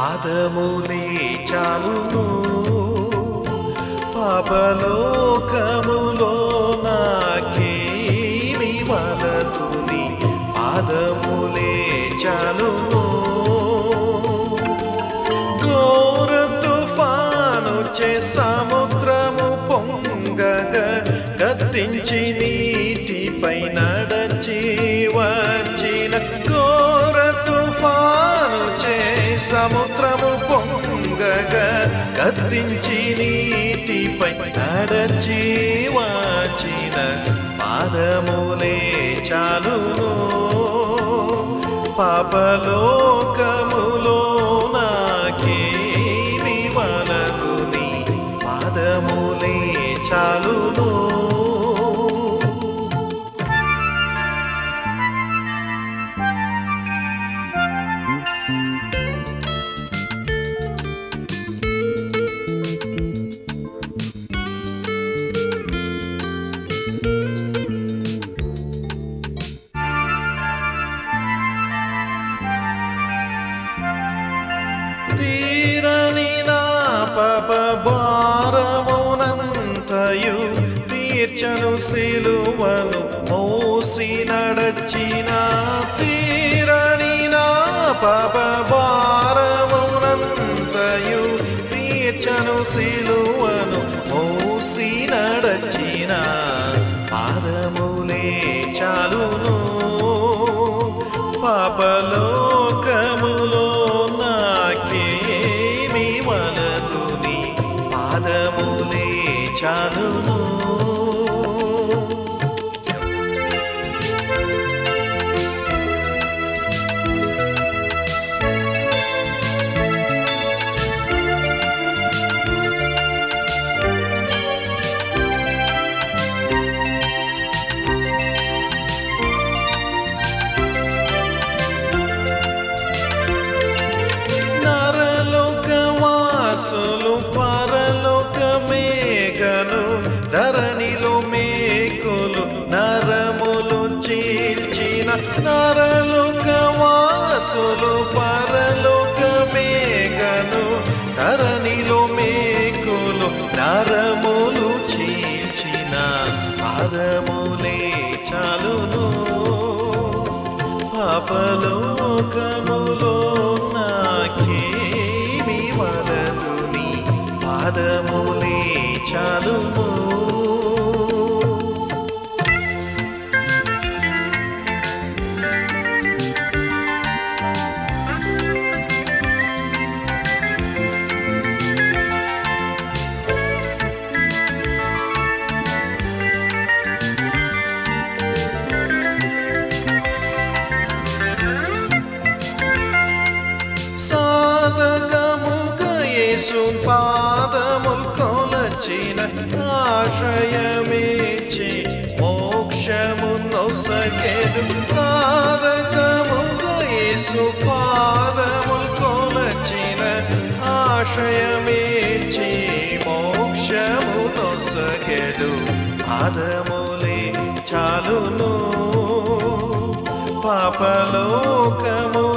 పాదములే చాలును పాపలోకములో నాకేమి వలతుని పాదములే చాలును ఘోర తుఫాను చే సముద్రము పొంగగ గద్దించి నీటిపై నడచి వచ్చిన ఘోర తుఫాను చే సముద్రము పొంగగ గద్దించి నీటిపై నడచి వచ్చిన పాదములే చాలును పాపలోకములో నాకేమి వలదుని పాదములే చాలును తీరని నా పప భారమునంతయు తీర్చను సిలువను మోసి నడచిన తీరని నా పప భారమునంతయు తీర్చను సిలువను మోసి నడచిన పాదములే చాలును పాపలోకములో నాకేమి వలదుని పాదములే చాలును నరలోకవాసులు పరలోక మేఘను ధరణిలో మేకులు నరములు చీల్చిన నరలోకవాసులు పరలోక మేఘను ధరణిలో మేకులు నరములు చీల్చిన పాదములే చాలును పాపలోకములో నాకేమి వలదుని పాదములే చాలును సాధకముగ యేసు పాదముల్ కొలచిన ఆశ్రయమేచి మోక్షమున్నొసగెడు సాధకముగ యేసు పాదముల్ కొలచిన ఆశ్రయమేచి మోక్షమున్నొసగెడు పాదములే చాలును పాపలోకము